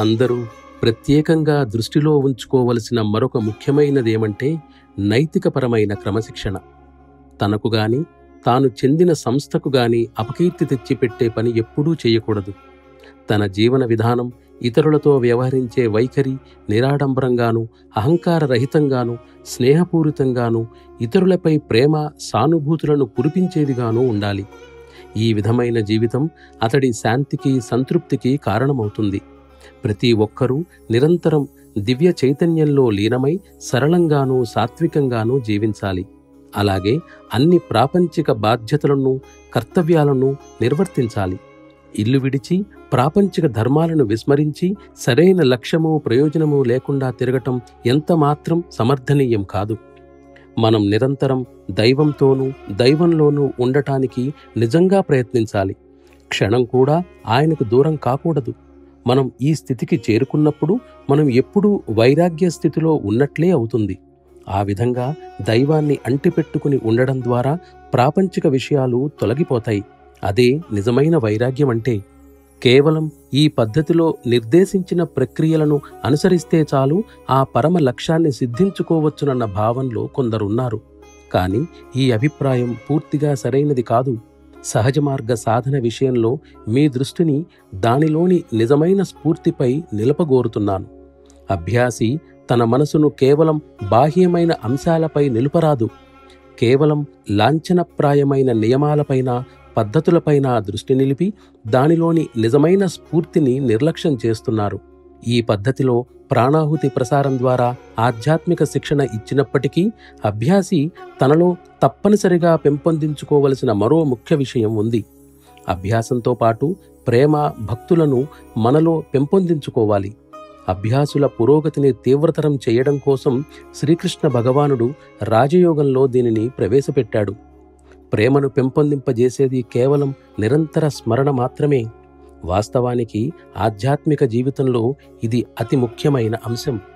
అందరూ ప్రత్యేకంగా దృష్టిలో ఉంచుకోవలసిన మరొక ముఖ్యమైనదేమంటే నైతికపరమైన క్రమశిక్షణ తనకు గాని తాను చెందిన సంస్థకు గాని అపకీర్తి తెచ్చిపెట్టే పని ఎప్పుడూ చేయకూడదు తన జీవన విధానం ఇతరులతో వ్యవహరించే వైఖరి నిరాడంబరంగాను అహంకారరహితంగాను స్నేహపూరితంగాను ఇతరులపై ప్రేమ సానుభూతులను కురిపించేదిగాను ఉండాలి ఈ విధమైన జీవితం అతడి శాంతికి సంతృప్తికి కారణమవుతుంది ప్రతి ఒక్కరూ నిరంతరం దివ్య చైతన్యంలో లీనమై సరళంగానూ సాత్వికంగానూ జీవించాలి అలాగే అన్ని ప్రాపంచిక బాధ్యతలను కర్తవ్యాలను నిర్వర్తించాలి ఇల్లు విడిచి ప్రాపంచిక ధర్మాలను విస్మరించి సరైన లక్ష్యము ప్రయోజనము లేకుండా తిరగటం ఎంత మాత్రం సమర్థనీయం కాదు మనం నిరంతరం దైవంతోనూ దైవంలోనూ ఉండటానికి నిజంగా ప్రయత్నించాలి క్షణం కూడా ఆయనకు దూరం కాకూడదు మనం ఈ స్థితికి చేరుకున్నప్పుడు మనం ఎప్పుడూ వైరాగ్య స్థితిలో ఉన్నట్లే అవుతుంది ఆ విధంగా దైవాన్ని అంటిపెట్టుకుని ఉండడం ద్వారా ప్రాపంచిక విషయాలు తొలగిపోతాయి అదే నిజమైన వైరాగ్యం అంటే కేవలం ఈ పద్ధతిలో నిర్దేశించిన ప్రక్రియలను అనుసరిస్తే చాలు ఆ పరమ లక్ష్యాన్ని సిద్ధించుకోవచ్చునన్న భావంలో కొందరున్నారు కానీ ఈ అభిప్రాయం పూర్తిగా సరైనది కాదు సహజ మార్గ సాధన విషయంలో మీ దృష్టిని దానిలోని నిజమైన స్ఫూర్తిపై నిలపగోరుతున్నాను అభ్యాసి తన మనసును కేవలం బాహ్యమైన అంశాలపై నిలుపరాదు కేవలం లాంఛనప్రాయమైన నియమాలపైన పద్ధతులపైన దృష్టి నిలిపి దానిలోని నిజమైన స్ఫూర్తిని నిర్లక్ష్యం చేస్తున్నారు ఈ పద్ధతిలో ప్రాణాహుతి ప్రసారం ద్వారా ఆధ్యాత్మిక శిక్షణ ఇచ్చినప్పటికీ అభ్యాసి తనలో తప్పనిసరిగా పెంపొందించుకోవలసిన మరో ముఖ్య విషయం ఉంది అభ్యాసంతో పాటు ప్రేమ భక్తులను మనలో పెంపొందించుకోవాలి అభ్యాసుల పురోగతిని తీవ్రతరం చేయడం కోసం శ్రీకృష్ణ భగవానుడు రాజయోగంలో దీనిని ప్రవేశపెట్టాడు ప్రేమను పెంపొందింపజేసేది కేవలం నిరంతర స్మరణ మాత్రమే వాస్తవానికి ఆధ్యాత్మిక జీవితంలో ఇది అతి ముఖ్యమైన అంశం